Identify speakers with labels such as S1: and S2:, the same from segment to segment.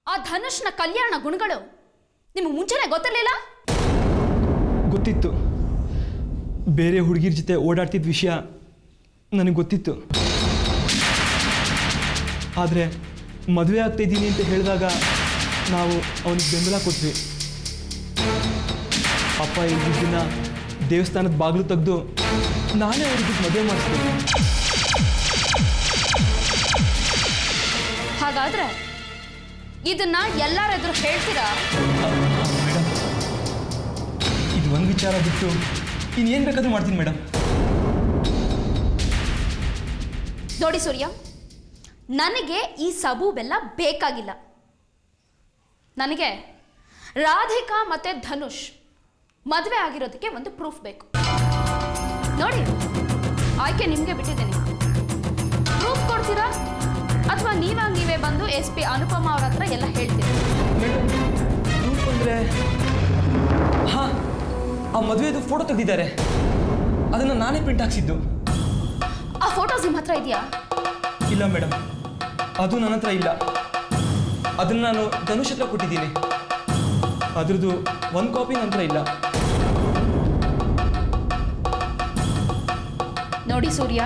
S1: ಆ ಧನುಷ್ನ ಕಲ್ಯಾಣ ಗುಣಗಳು ನಿಮಗೆ ಮುಂಚೆನೆ ಗೊತ್ತಿರಲಿಲ್ಲ
S2: ಗೊತ್ತಿತ್ತು ಬೇರೆ ಹುಡುಗಿರ ಜೊತೆ ಓಡಾಡ್ತಿದ್ದ ವಿಷಯ ನನಗೆ ಗೊತ್ತಿತ್ತು ಆದರೆ ಮದುವೆ ಆಗ್ತಾಯಿದ್ದೀನಿ ಅಂತ ಹೇಳಿದಾಗ ನಾವು ಅವನಿಗೆ ಬೆಂಬಲ ಕೊಟ್ವಿ ಅಪ್ಪ ಇದ್ದಿದ್ದನ್ನ ದೇವಸ್ಥಾನದ ಬಾಗಿಲು ತೆಗೆದು ನಾನೇ ಅವ್ರಿಗೆ ಮದುವೆ ಮಾಡಿಸ್ದೆ
S1: ಹಾಗಾದ್ರೆ ಇದನ್ನ ಎಲ್ಲರ ಎದುರು ಹೇಳ್ತೀರಾ
S2: ಮೇಡಮ್ ಇದು ಒಂದು ವಿಚಾರ ಬಿಟ್ಟು ಇನ್ನೇನು ಬೇಕಾದರೂ ಮಾಡ್ತೀನಿ ಮೇಡಮ್
S1: ನೋಡಿ ಸೂರ್ಯ ನನಗೆ ಈ ಸಬು ಬೆಲ್ಲ ಬೇಕಾಗಿಲ್ಲ ನನಗೆ ರಾಧಿಕಾ ಮತ್ತೆ ಧನುಷ್ ಮದುವೆ ಆಗಿರೋದಕ್ಕೆ ಒಂದು ಪ್ರೂಫ್ ಬೇಕು ನೋಡಿ ಆಯ್ಕೆ ನಿಮಗೆ ಬಿಟ್ಟಿದ್ದೀನಿ ಪ್ರೂಫ್ ಕೊಡ್ತೀರಾ ಅಥವಾ ನೀವಾಗ ನೀವೇ ಬಂದು ಎಸ್ ಪಿ ಅನುಪಮ ಅವ್ರ ಹತ್ರ ಎಲ್ಲ ಹೇಳ್ತೀರಾ
S2: ಮೇಡಮ್ ಪ್ರೂಫ್ ಅಂದರೆ ಹಾಂ ಆ ಮದುವೆದು ಫೋಟೋ ತೆಗೆದಿದ್ದಾರೆ ಅದನ್ನು ನಾನೇ ಪ್ರಿಂಟ್ ಹಾಕ್ಸಿದ್ದು
S1: ಆ ಫೋಟೋಸ್ ನಿಮ್ಮ ಹತ್ರ ಇದೆಯಾ
S2: ಇಲ್ಲ ಮೇಡಮ್ ಅದು ನನ್ನ ಹತ್ರ ಇಲ್ಲ ಅದನ್ನು ನಾನು ಧನುಷ್ ಹತ್ರ ಕೊಟ್ಟಿದ್ದೀನಿ ಅದ್ರದ್ದು ಒಂದು ಕಾಪಿ ನನ್ನ ಹತ್ರ ಇಲ್ಲ
S1: ನೋಡಿ ಸೂರ್ಯ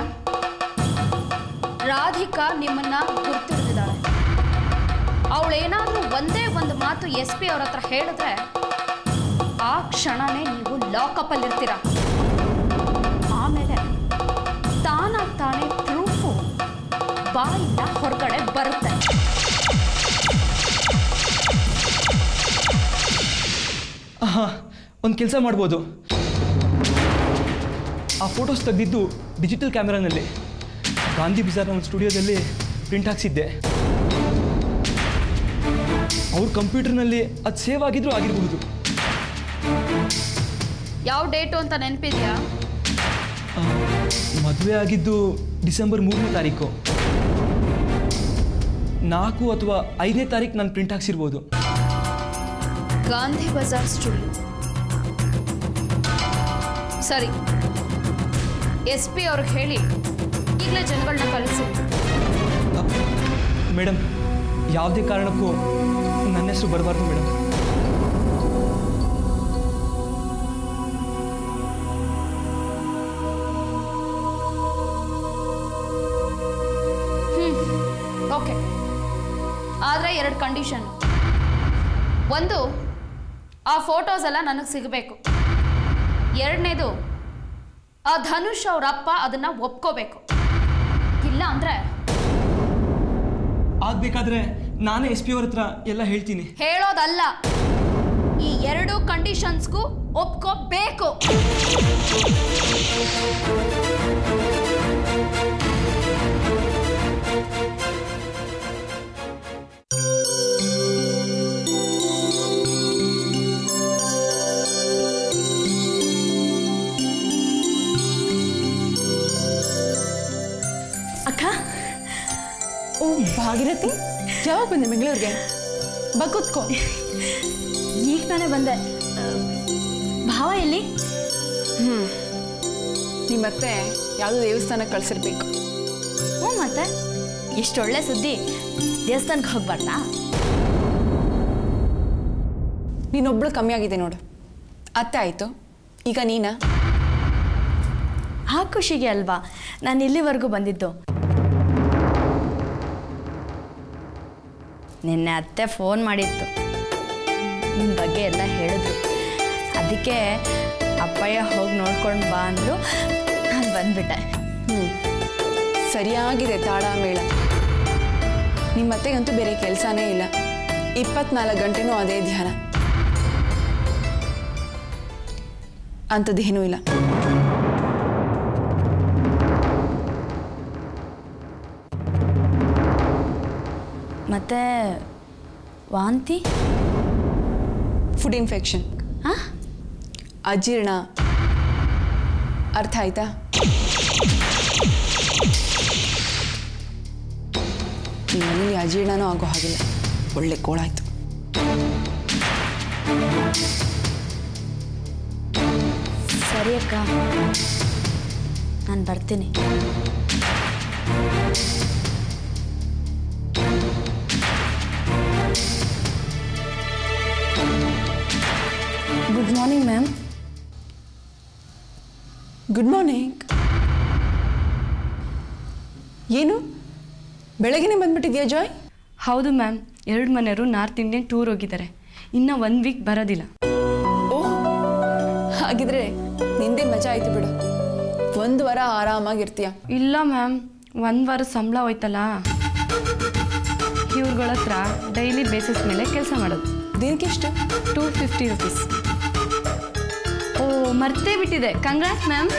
S1: ರಾಧಿಕಾ ನಿಮ್ಮನ್ನ ಗುರ್ತಿಡಿದಿದ್ದಾಳೆ ಅವಳೇನಾದ್ರೂ ಒಂದೇ ಒಂದು ಮಾತು ಎಸ್ ಪಿ ಅವ್ರ ಹತ್ರ ಹೇಳಿದ್ರೆ ಆ ಕ್ಷಣನೇ ನೀವು ಲಾಕಪ್ ಅಲ್ಲಿರ್ತೀರ ಆಮೇಲೆ ತಾನಾಗ್ ತಾನೇ ಪ್ರೂಫು ಬಾಯಿಂದ ಹೊರಗಡೆ ಬರುತ್ತೆ
S2: ಹಾಂ ಒಂದು ಕೆಲಸ ಮಾಡ್ಬೋದು ಆ ಫೋಟೋಸ್ ತೆಗೆದಿದ್ದು ಡಿಜಿಟಲ್ ಕ್ಯಾಮ್ರಾನಲ್ಲಿ ಗಾಂಧಿ ಬಿಜಾರ್ನ ಒಂದು ಸ್ಟುಡಿಯೋದಲ್ಲಿ ಪ್ರಿಂಟ್ ಹಾಕ್ಸಿದ್ದೆ ಅವ್ರ ಕಂಪ್ಯೂಟರ್ನಲ್ಲಿ ಅದು ಸೇವ್ ಆಗಿದ್ರೂ ಆಗಿರಬಹುದು
S1: ಯಾವ ಡೇಟು ಅಂತ ನೆನಪಿದ್ಯಾ
S2: ಮದುವೆ ಆಗಿದ್ದು ಡಿಸೆಂಬರ್ ಮೂರನೇ ತಾರೀಕು ನಾಲ್ಕು ಅಥವಾ ಐದನೇ ತಾರೀಕು ನಾನು ಪ್ರಿಂಟ್ ಹಾಕ್ಸಿರ್ಬೋದು
S1: ಗಾಂಧಿ ಬಜಾರ್ ಸ್ಟುಡಿಯೋ ಸರಿ ಎಸ್ ಪಿ ಅವ್ರಿಗೆ ಹೇಳಿ ಈಗಲೇ ಜನಗಳನ್ನ ಕಳಿಸಿ
S2: ಮೇಡಮ್ ಯಾವುದೇ ಕಾರಣಕ್ಕೂ ನನ್ನ ಹೆಸರು ಬರಬಾರ್ದು ಮೇಡಮ್
S1: ಓಕೆ ಆದರೆ ಎರಡು ಕಂಡೀಷನ್ ಒಂದು ಆ ಫೋಟೋಸ್ ಎಲ್ಲ ನನಗೆ ಸಿಗಬೇಕು ಎರಡನೇದು ಆ ಧನುಷ್ ಅವ್ರ ಅಪ್ಪ ಅದನ್ನ ಒಪ್ಕೋಬೇಕು ಇಲ್ಲ ಅಂದ್ರೆ
S2: ಆಗಬೇಕಾದ್ರೆ ನಾನೇ ಎಸ್ ಪಿ ಅವ್ರ ಹತ್ರ ಎಲ್ಲ ಹೇಳ್ತೀನಿ
S1: ಹೇಳೋದಲ್ಲ ಈ ಎರಡು ಕಂಡೀಷನ್ಸ್ಗೂ ಒಪ್ಕೋಬೇಕು
S3: ಅಕ್ಕ ಓ ಭಾಗಿರಥಿ ಯಾವಾಗ ಬಂದೆ ಬೆಂಗಳೂರಿಗೆ ಬಾ ಕೂತ್ಕೋ
S4: ಈಗ ತಾನೇ ಬಂದೆ ಆ, ಭಾವ ಎಲ್ಲಿ
S3: ಹ್ಞೂ ನಿಮ್ಮತ್ತೆ ಯಾವುದೋ ದೇವಸ್ಥಾನಕ್ಕೆ ಕಳ್ಸಿರ್ಬೇಕು
S4: ಹ್ಞೂ ಮತ್ತೆ ಇಷ್ಟೊಳ್ಳೆ ಸುದ್ದಿ ದೇವಸ್ಥಾನಕ್ಕೆ ಹೋಗ್ಬಾರ್ದಾ
S3: ನೀನೊಬ್ಳು ಕಮ್ಮಿ ಆಗಿದೆ ನೋಡು ಅತ್ತೆ ಆಯಿತು ಈಗ ನೀನಾ
S4: ಆ ಖುಷಿಗೆ ಅಲ್ವಾ ನಾನು ಇಲ್ಲಿವರೆಗೂ ಬಂದಿದ್ದು ನಿನ್ನೆ ಅತ್ತೆ ಫೋನ್ ಮಾಡಿತ್ತು ನಿಮ್ಮ ಬಗ್ಗೆ ಎಲ್ಲ ಹೇಳಿದ್ರು ಅದಕ್ಕೆ ಅಪ್ಪಯ್ಯ ಹೋಗಿ ನೋಡ್ಕೊಂಡು ಬಾ ಅಂದರು ನಾನು ಬಂದ್ಬಿಟ್ಟೆ
S3: ಹ್ಞೂ ಸರಿಯಾಗಿದೆ ತಾಳ ಮೇಳ ನಿಮ್ಮತ್ತೆಗಂತೂ ಬೇರೆ ಕೆಲಸನೇ ಇಲ್ಲ ಇಪ್ಪತ್ನಾಲ್ಕು ಗಂಟೆನೂ ಅದೇ ಧ್ಯಾನ ಅಂಥದ್ದೇನೂ ಇಲ್ಲ
S4: ಮತ್ತೆ ವಾಂತಿ
S3: ಫುಡ್ ಇನ್ಫೆಕ್ಷನ್
S4: ಹಾಂ
S3: ಅಜೀರ್ಣ ಅರ್ಥ ಆಯ್ತಾ ಈ ಮನೇಲಿ ಅಜೀರ್ಣನೂ ಆಗೋ ಹಾಗಿಲ್ಲ ಒಳ್ಳೆ ಗೋಳಾಯ್ತು
S4: ಸರಿ ಅಕ್ಕ ನಾನು ಬರ್ತೀನಿ
S3: good morning ma'am good morning ಏನು ಬೆಳಗ್ಗೆನೆ ಬಂದ್ಬಿಟ್ಟಿದ್ಯಾ ಜಾಯ್
S5: ಹೌದು ಮ್ಯಾಮ್ ಎರಡು ಮನೆಯವರು ನಾರ್ತ್ ಇಂಡಿಯನ್ ಟೂರ್ ಹೋಗಿದ್ದಾರೆ ಇನ್ನು ಒನ್ ವೀಕ್ ಬರೋದಿಲ್ಲ
S3: ಓಹ್ ಹಾಗಿದ್ರೆ ನಿಂದೆ ಮಜಾ ಆಯ್ತು ಬಿಡು ಒಂದು ವಾರ ಆರಾಮಾಗಿರ್ತೀಯ
S5: ಇಲ್ಲ ಮ್ಯಾಮ್ ಒಂದು ವಾರ ಸಂಬಳ ಹೋಯ್ತಲ್ಲ ಇವ್ರುಗಳ ಹತ್ರ ಡೈಲಿ ಬೇಸಿಸ್ ಮೇಲೆ ಕೆಲಸ ಮಾಡೋದು
S3: ದಿನಕ್ಕೆಷ್ಟು
S5: ಟೂ ಫಿಫ್ಟಿ ರುಪೀಸ್ ಓ ಮರ್ತೇ ಬಿಟ್ಟಿದೆ ಕಂಗ್ರಾಟ್ಸ್ ಮ್ಯಾಮ್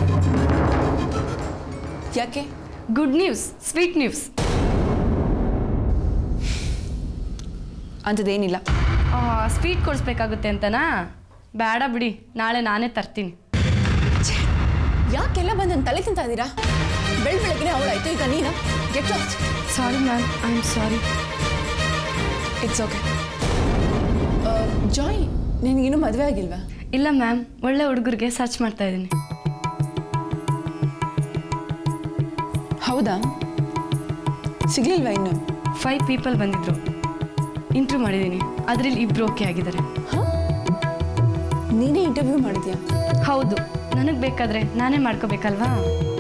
S3: ಯಾಕೆ
S5: ಗುಡ್ ನ್ಯೂಸ್ ಸ್ವೀಟ್ ನ್ಯೂಸ್
S3: ಅಂಥದ್ದೇನಿಲ್ಲ
S5: ಸ್ವೀಟ್ ಕೊಡಿಸ್ಬೇಕಾಗುತ್ತೆ ಅಂತನಾ ಬೇಡ ಬಿಡಿ ನಾಳೆ ನಾನೇ ತರ್ತೀನಿ
S3: ಯಾಕೆಲ್ಲ ಬಂದು ನನ್ನ ತಲೆ ತಿಂತಾ ಇದ್ದೀರಾ ಬೆಳ್ ಬೆಳಗ್ಗೆ ಅವಳಾಯ್ತು ಈಗ ನೀನು get lost
S5: sorry ma'am I am sorry
S3: it's okay Joy ನಿನಗಿನ್ನೂ ಮದುವೆ ಆಗಿಲ್ವಾ
S5: ಇಲ್ಲ ಮ್ಯಾಮ್ ಒಳ್ಳೆ ಹುಡುಗರಿಗೆ ಸರ್ಚ್ ಮಾಡ್ತಾ ಇದ್ದೀನಿ
S3: ಹೌದಾ ಸಿಗ್ಲಿಲ್ವಾ ಇನ್ನು
S5: ಫೈವ್ ಪೀಪಲ್ ಬಂದಿದ್ರು ಇಂಟ್ರ್ಯೂ ಮಾಡಿದ್ದೀನಿ ಅದರಲ್ಲಿ ಇಬ್ಬರು ಓಕೆ ಆಗಿದ್ದಾರೆ
S3: ನೀನೇ ಇಂಟರ್ವ್ಯೂ ಮಾಡಿದ್ಯಾ
S5: ಹೌದು ನನಗೆ ಬೇಕಾದರೆ ನಾನೇ ಮಾಡ್ಕೋಬೇಕಲ್ವಾ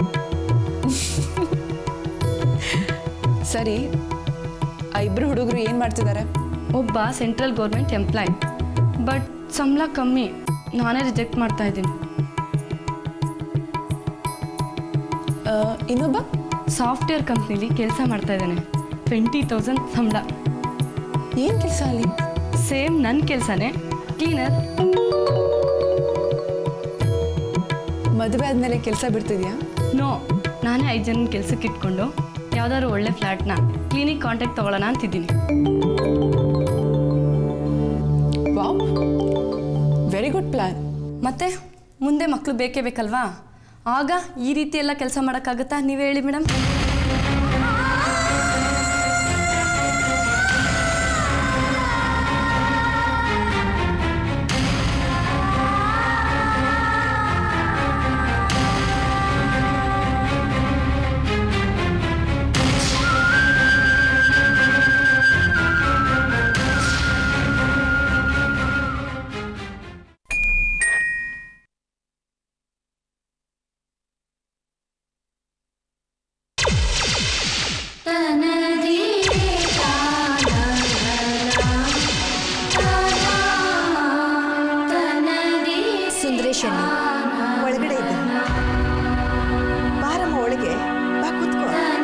S3: ಸರಿ ಆ ಇಬ್ಬರು ಹುಡುಗರು ಏನು ಮಾಡ್ತಿದ್ದಾರೆ
S5: ಒಬ್ಬ ಸೆಂಟ್ರಲ್ ಗೌರ್ಮೆಂಟ್ ಎಂಪ್ಲಾಯ್ ಬಟ್ ಸಂಬಳ ಕಮ್ಮಿ ನಾನೇ ರಿಜೆಕ್ಟ್ ಮಾಡ್ತಾ ಇದ್ದೀನಿ
S3: ಆ, ಇನ್ನೊಬ್ಬ
S5: ಸಾಫ್ಟ್ವೇರ್ ಕಂಪ್ನಿಲಿ ಕೆಲಸ ಮಾಡ್ತಾ ಇದ್ದಾನೆ ಟ್ವೆಂಟಿ ತೌಸಂಡ್ ಸಂಬಳ
S3: ಏನು ಕೆಲಸ ಅಲ್ಲಿ
S5: ಸೇಮ್ ನನ್ನ ಕೆಲಸನೇ ಕ್ಲೀನರ್
S3: ಮದುವೆ ಆದಮೇಲೆ ಕೆಲಸ ಬಿಡ್ತಿದ್ಯಾ
S5: ನೋ ನಾನೇ ಐದು ಜನ ಕೆಲಸಕ್ಕೆ ಇಟ್ಕೊಂಡು ಯಾವ್ದಾದ್ರು ಒಳ್ಳೆ ಫ್ಲ್ಯಾಟ್ನ ಕ್ಲಿನಿಕ್ ಕಾಂಟ್ಯಾಕ್ಟ್ ತೊಗೊಳ್ಳೋಣ ಅಂತಿದ್ದೀನಿ
S3: ವಾವ್ ವೆರಿ ಗುಡ್ ಪ್ಲ್ಯಾನ್
S5: ಮತ್ತೆ ಮುಂದೆ ಮಕ್ಕಳು ಬೇಕೇ ಬೇಕಲ್ವಾ ಆಗ ಈ ರೀತಿ ಎಲ್ಲ ಕೆಲಸ ಮಾಡೋಕ್ಕಾಗುತ್ತಾ ನೀವೇ ಹೇಳಿ ಮೇಡಮ್
S6: ಸುಂದರೇಶನ್ ಒಳಗಡೆ ಇದ್ದಾನೆ ಬಾರಮ್ಮ ಒಳಗೆ ಬಾ ಕೂತ್ಕೋ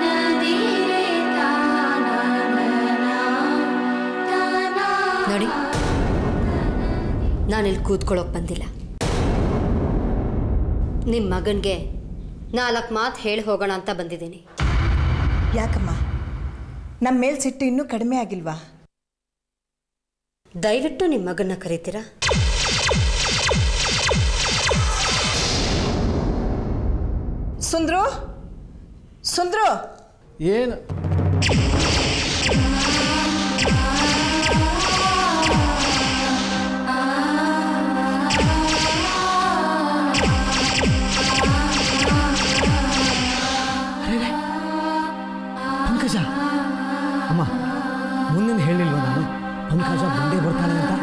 S7: ನೋಡಿ ನಾನಿಲ್ಲಿ ಕೂತ್ಕೊಳ್ಳೋಕೆ ಬಂದಿಲ್ಲ ನಿಮ್ಮ ಮಗನಿಗೆ ನಾಲ್ಕು ಮಾತು ಹೇಳಿ ಹೋಗೋಣ ಅಂತ ಬಂದಿದ್ದೀನಿ
S6: ಯಾಕಮ್ಮ ನಮ್ಮ ಮೇಲ್ ಸಿಟ್ಟು ಇನ್ನೂ ಕಡಿಮೆ ಆಗಿಲ್ವಾ
S7: ದಯವಿಟ್ಟು ನಿಮ್ಮ ಮಗನ್ನ ಕರೀತೀರಾ
S6: ಸುಂದ್ರು ಸುಂದ್ರು
S8: ಏನು ಪಂಕಜ ಅಮ್ಮ ಮುಂದಿನ ಹೇಳಿಲ್ವ ನಾನು ಪಂಕಜ ಬಂದೇ ಬರ್ತಾಳೆ ಅಂತ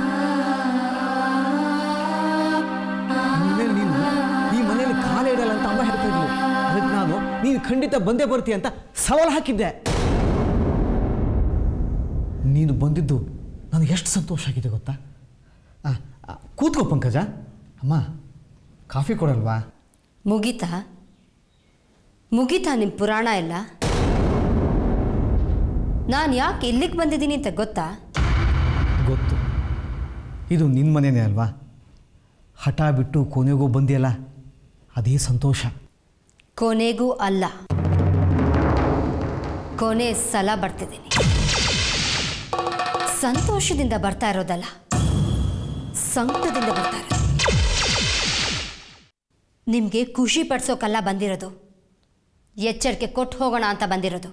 S8: ಇನ್ಮೇಲೆ ನೀನು ಈ ಮನೆಯಲ್ಲಿ ಕಾಲೇ ಇಡಲ್ಲ ಅಂತ ಅಮ್ಮ ಹೇಳ್ತಾ ಇದ್ಲು ಅದಕ್ಕೆ ನಾನು ನೀನು ಖಂಡಿತ ಬಂದೇ ಬರ್ತೀಯ ಅಂತ ಸವಾಲು ಹಾಕಿದ್ದೆ ನೀನು ಬಂದಿದ್ದು ನನಗೆ ಎಷ್ಟು ಸಂತೋಷ ಆಗಿದೆ ಗೊತ್ತಾ ಆ, ಆ, ಕೂತ್ಕೋ ಪಂಕಜ ಅಮ್ಮ ಕಾಫಿ ಕೊಡಲ್ವಾ
S7: ಮುಗೀತಾ ಮುಗೀತಾ ನಿಮ್ಮ ಪುರಾಣ ಎಲ್ಲ ನಾನು ಯಾಕೆ ಇಲ್ಲಿಗೆ ಬಂದಿದ್ದೀನಿ ಅಂತ ಗೊತ್ತಾ
S8: ಗೊತ್ತು ಇದು ನಿನ್ನ ಮನೆಯೇ ಅಲ್ವಾ ಹಠ ಬಿಟ್ಟು ಕೊನೆಗೂ ಬಂದಿಯಲ್ಲ ಅದೇ ಸಂತೋಷ
S7: ಕೊನೆಗೂ ಅಲ್ಲ ಕೊನೆ ಸಲ ಬರ್ತಿದ್ದೀನಿ ಸಂತೋಷದಿಂದ ಬರ್ತಾ ಇರೋದಲ್ಲ ಸಂಕಟದಿಂದ ಬರ್ತಾ ಇರೋದು ನಿಮಗೆ ಖುಷಿ ಪಡ್ಸೋಕಲ್ಲ ಬಂದಿರೋದು ಎಚ್ಚರಿಕೆ ಕೊಟ್ಟು ಹೋಗೋಣ ಅಂತ ಬಂದಿರೋದು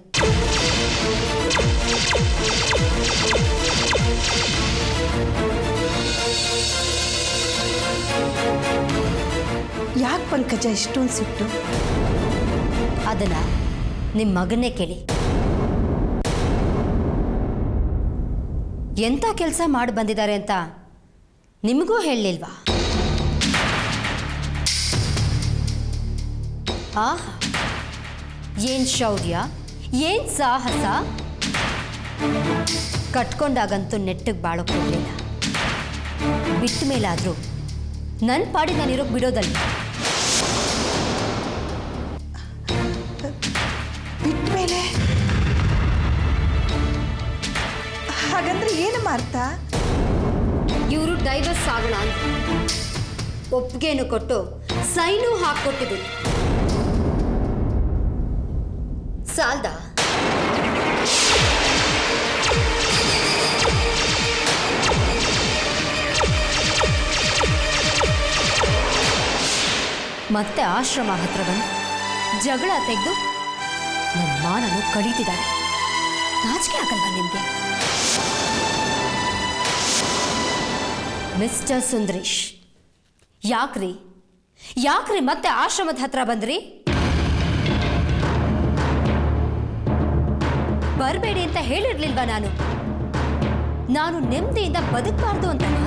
S6: ಯಾಕೆ ಪಂಕಜ ಇಷ್ಟೊಂದು ಸಿಟ್ಟು
S7: ಅದನ್ನ ನಿಮ್ಮ ಮಗನ್ನೇ ಕೇಳಿ ಎಂಥ ಕೆಲಸ ಮಾಡಿ ಬಂದಿದ್ದಾರೆ ಅಂತ ನಿಮಗೂ ಹೇಳಲಿಲ್ವಾ ಆಹಾ ಏನ್ ಶೌರ್ಯ ಏನ್ ಸಾಹಸ ಕಟ್ಕೊಂಡಾಗಂತೂ ನೆಟ್ಟಿಗೆ ಬಾಳೋಕ್ ಹೋಗ್ಲಿಲ್ಲ ಬಿಟ್ಟ ಮೇಲಾದರೂ ನನ್ನ ಪಾಡಿ ನಾನು ಇರೋಕ್ ಬಿಡೋದಲ್ಲ
S6: ಬಿಟ್ಮೇಲೆ ಹಾಗಂದ್ರೆ ಏನಮ್ಮ ಅರ್ಥ
S7: ಇವರು ಡೈವರ್ಸ್ ಆಗೋಣ ಅಂತ ಒಪ್ಪಿಗೆನು ಕೊಟ್ಟು ಸೈನು ಹಾಕ್ಕೊಟ್ಟಿದ್ದೀನಿ ಸಾಲ್ದ ಮತ್ತೆ ಆಶ್ರಮ ಹತ್ರ ಬಂದು ಜಗಳ ತೆಗೆದು ನನ್ನ ಮಾನನು ಕಳೀತಿದ್ದಾಳೆ ನಾಚಿಕೆ ಆಗಲ್ವಾ ನಿಮಗೆ ಮಿಸ್ಟರ್ ಸುಂದರೇಶ್ ಯಾಕ್ರಿ ಯಾಕ್ರಿ ಮತ್ತೆ ಆಶ್ರಮದ ಹತ್ರ ಬಂದ್ರಿ ಬರಬೇಡಿ ಅಂತ ಹೇಳಿರ್ಲಿಲ್ವಾ ನಾನು ನಾನು ನೆಮ್ಮದಿಯಿಂದ ಬದುಕಬಾರ್ದು ಅಂತನಾ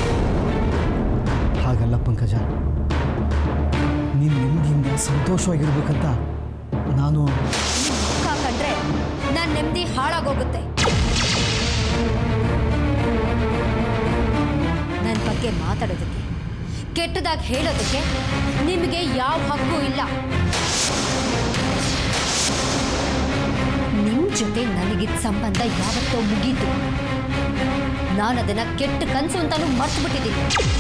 S8: ಹಾಗಲ್ಲ ಪಂಕಜ ನೀನು ನೆಮ್ಮದಿಯಿಂದ ಸಂತೋಷವಾಗಿರ್ಬೇಕಂತ ನಾನು
S7: ಮುಖ ಕಂಡ್ರೆ ನನ್ನ ನೆಮ್ಮದಿ ಹಾಳಾಗೋಗುತ್ತೆ ನನ್ನ ಬಗ್ಗೆ ಮಾತಾಡೋದಕ್ಕೆ ಕೆಟ್ಟದಾಗಿ ಹೇಳೋದಕ್ಕೆ ನಿಮಗೆ ಯಾವ ಹಕ್ಕು ಇಲ್ಲ ನಿಮ್ಮ ಜೊತೆ ನನಗಿದ್ದ ಸಂಬಂಧ ಯಾವತ್ತೋ ಮುಗೀತು ನಾನು ಅದನ್ನ ಕೆಟ್ಟ ಕನಸು ಅಂತಾನು ಮರ್ತು ಬಿಟ್ಟಿದ್ದೀನಿ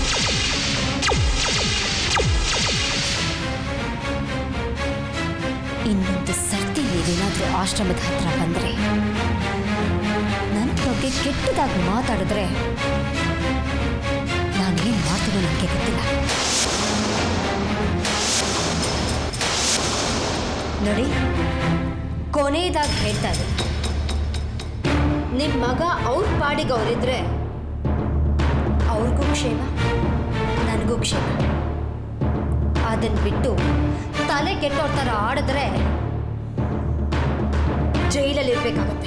S7: ಇನ್ನೊಂದು ಸರ್ತಿ ನೀವೇನಾದ್ರೂ ಆಶ್ರಮದ ಹತ್ರ ಬಂದ್ರೆ ನನ್ನ ಬಗ್ಗೆ ಕೆಟ್ಟದಾಗಿ ಮಾತಾಡಿದ್ರೆ ನಾನೇನು ಮಾಡ್ತೀನೋ ನನಗೆ ಗೊತ್ತಿಲ್ಲ ನೋಡಿ ಕೊನೆಯದಾಗಿ ಹೇಳ್ತಾ ಇದ್ದೀನಿ ನಿಮ್ಮ ಮಗ ಅವ್ರ ಪಾಡಿಗೆ ಅವರಿದ್ರೆ ಅವ್ರಿಗೂ ಕ್ಷೇಮ ನನಗೂ ಕ್ಷೇಮ ಅದನ್ನ ಬಿಟ್ಟು ತಲೆ ಕೆಟ್ಟೋರ್ ಥರ ಆಡಿದ್ರೆ ಜೈಲಲ್ಲಿ ಇರ್ಬೇಕಾಗತ್ತೆ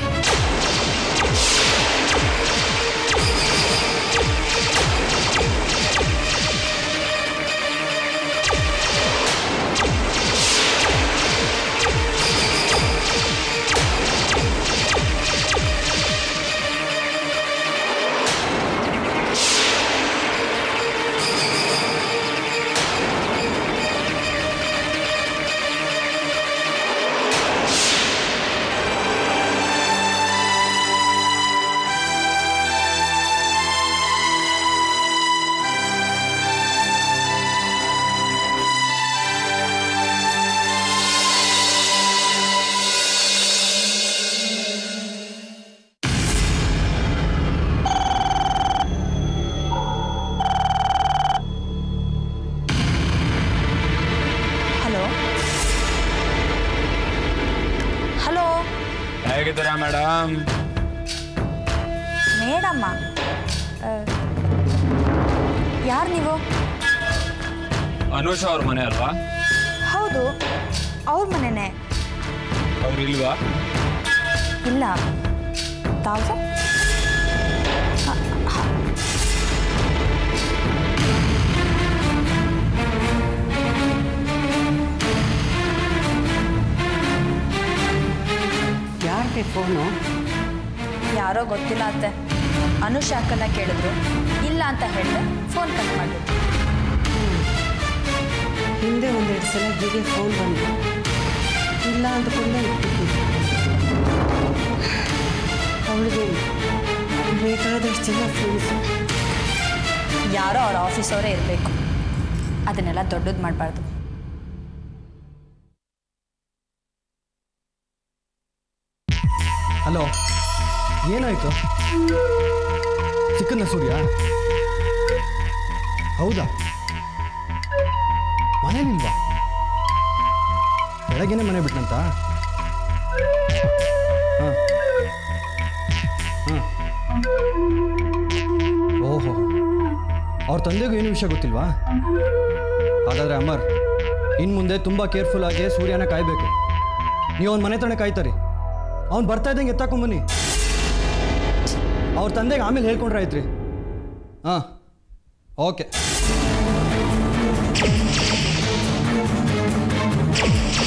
S3: ಹಲೋ ಹಲೋ
S9: ಹೇಗಿದ್ದೀರಾ ಮೇಡಮ್
S3: ಮೇಡಮ್ಮ ಯಾರು ನೀವು
S9: ಅನುಷ್ ಅವ್ರ ಮನೆ ಅಲ್ವಾ
S3: ಹೌದು ಅವ್ರ ಮನೆನೇ
S9: ಅವ್ರು ಇಲ್ವಾ
S3: ಇಲ್ಲ ತಾವು ಸರ್
S10: ಯಾರಿಗೆ ಫೋನು
S3: ಯಾರೋ ಗೊತ್ತಿಲ್ಲ ಅತ್ತೆ ಅನುಷ್ ಅಕ್ಕನ ಕೇಳಿದ್ರು ಇಲ್ಲ ಅಂತ ಹೇಳಿದೆ ಫೋನ್ ಕಟ್ ಮಾಡಿದ್ರು
S10: ಹಿಂದೆ ಒಂದೆರಡು ಸಲ ಹೀಗೆ ಫೋನ್ ಬಂದು ಇಲ್ಲ ಅಂದ್ಕೊಂಡೇ ಇಟ್ಬಿಟ್ಟಿದ್ದೆ ಅವಳಿಗೆ ಬೇಕಾದಷ್ಟು ಜನ ಫ್ರೆಂಡ್ಸು
S3: ಯಾರೋ ಅವ್ರ ಆಫೀಸವರೇ ಇರಬೇಕು ಅದನ್ನೆಲ್ಲ ದೊಡ್ಡದು ಮಾಡಬಾರ್ದು
S2: ಹಲೋ ಏನಾಯ್ತು ಚಿಕ್ಕನ್ನ ಸೂರ್ಯ ಹೌದಾ ಮನೇಲಿಲ್ವಾ ಬೆಳಗ್ಗೆನೆ ಮನೆ ಬಿಟ್ನಂತ ಹಾಂ ಹಾಂ ಓಹೋ ಅವ್ರ ತಂದೆಗೂ ಏನು ವಿಷಯ ಗೊತ್ತಿಲ್ವಾ ಹಾಗಾದರೆ ಅಮರ್ ಇನ್ನು ಮುಂದೆ ತುಂಬ ಕೇರ್ಫುಲ್ ಆಗಿ ಸೂರ್ಯನ ಕಾಯಬೇಕು ನೀವು ಅವ್ನ ಮನೆ ತನಕ ಕಾಯ್ತಾರಿ ಅವ್ನು ಬರ್ತಾ ಇದ್ದಂಗೆ ಎತ್ತಾಕೊಂಬನ್ನಿ ಅವ್ರ ತಂದೆಗೆ ಆಮೇಲೆ ಹೇಳ್ಕೊಂಡ್ರೆ ಆಯ್ತ್ರಿ ಹಾಂ ಓಕೆ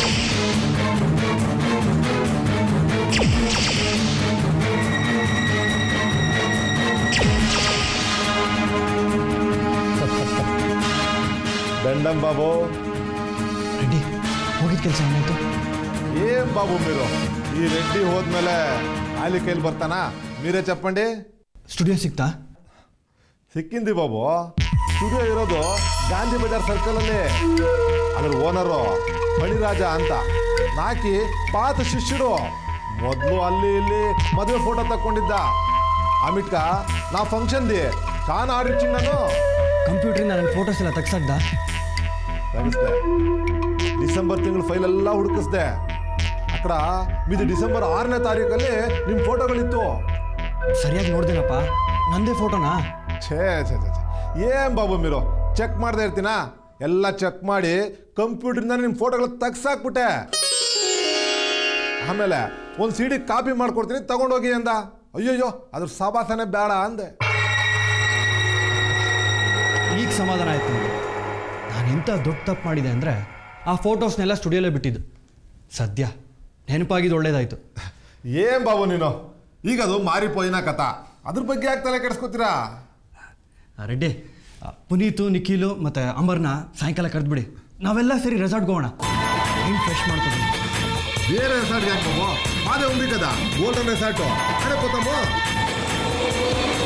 S11: ದಂಡಂ ಬಾಬು
S2: ರೆಡ್ಡಿ ಹೋಗಿದ ಕೆಲಸ ಏನಾಯ್ತು
S11: ಏನ್ ಬಾಬು మీరు ಈ ರೆಡ್ಡಿ ಹೋದ್ಮೇಲೆ ಆಲಿ ಕೈಲಿ ಬರ್ತಾನ ಮೀರೇ ಚಪ್ಪಂಡಿ
S2: ಸ್ಟುಡಿಯೋ ಸಿಗ್ತಾ
S11: ಸಿಕ್ಕಿಂದಿ ಬಾಬು ಸ್ಟುಡಿಯೋ ಇರೋದು ಗಾಂಧಿ ಬಜಾರ್ ಸರ್ಕಲ್ ಅಲ್ಲಿ ಅದ್ರ ಓನರು ಮಣಿರಾಜ ಅಂತ ನಾಕಿ ಪಾತ ಶಿಷ್ಯರು ಮೊದಲು ಅಲ್ಲಿ ಇಲ್ಲಿ ಮದುವೆ ಫೋಟೋ ತಕ್ಕೊಂಡಿದ್ದ ಅಮಿಟ್ಕ ನಾ ಫಂಕ್ಷನ್ದಿ ಚಾನ್ ಆಡಿರ್ತೀನಿ ನಾನು
S2: ಕಂಪ್ಯೂಟ್ರಿಂದ ನನ್ನ ಫೋಟೋಸ್ ಎಲ್ಲ ತೆಗ್ಸಾಕ್ದ
S11: ತೆಗಿಸ್ದೆ ಡಿಸೆಂಬರ್ ತಿಂಗಳು ಫೈಲ್ ಎಲ್ಲ ಹುಡುಕಿಸ್ದೆ ಅక్కడ ಮಿದು ಡಿಸೆಂಬರ್ ಆರನೇ ತಾರೀಕಲ್ಲಿ ನಿಮ್ಮ ಫೋಟೋಗಳಿತ್ತು
S2: ಸರಿಯಾಗಿ ನೋಡ್ದೇನಪ್ಪ ನಂದೇ ಫೋಟೋನಾ
S11: ಛೇ ಛೇ ಛೇ ಛೇ. ಏನ್ ಬಾಬು ಮೀರು ಚೆಕ್ ಮಾಡ್ದೆ ಇರ್ತೀನಾ ಎಲ್ಲ ಚೆಕ್ ಮಾಡಿ ಕಂಪ್ಯೂಟರ್ನ ನಿಮ್ಮ ಫೋಟೋಗಳು ತೆಗ್ಸಾಕ್ಬಿಟ್ಟೆ ಆಮೇಲೆ ಒಂದು ಸಿ ಡಿ ಕಾಪಿ ಮಾಡ್ಕೊಡ್ತೀನಿ ತಗೊಂಡೋಗಿ ಅಂದ ಅಯ್ಯಯ್ಯೋ ಅದ್ರ ಸಾಬಾಸನೆ ಬೇಡ ಅಂದೆ
S2: ಈಗ ಸಮಾಧಾನ ಆಯ್ತು ನನಗೆ ನಾನು ಎಂಥ ದೊಡ್ಡ ತಪ್ಪು ಮಾಡಿದೆ ಅಂದರೆ ಆ ಫೋಟೋಸ್ನೆಲ್ಲ ಸ್ಟುಡಿಯೋಲೇ ಬಿಟ್ಟಿದ್ದು ಸದ್ಯ ನೆನಪಾಗಿದ್ದು ಒಳ್ಳೇದಾಯಿತು
S11: ಏನ್ ಬಾಬು ನೀನು ಈಗ ಅದು ಮಾರಿಪೋಯಿನ ಕಥ ಅದ್ರ ಬಗ್ಗೆ ಯಾಕೆ ತಲೆ ಕೆಡಿಸ್ಕೊತೀರಾ
S2: ರೆಡ್ಡಿ ಆ, ಪುನೀತು ನಿಖಿಲು ಮತ್ತು ಅಮರ್ನ ಸಾಯಂಕಾಲ ಕರೆದ್ಬಿಡಿ ನಾವೆಲ್ಲ ಸರಿ ರೆಸಾರ್ಟ್ಗೆ ಹೋಗೋಣ ಮೈಂಡ್ ಫ್ರೆಶ್ ಮಾಡ್ಕೊಂಡು
S11: ಬೇರೆ ರೆಸಾರ್ಟ್ಗೆ ಯಾಕೆ ಬಾಬು ಅದೇ ఉంది కదా గోల్డెన్ రిసార్ట్ అడే పోతాము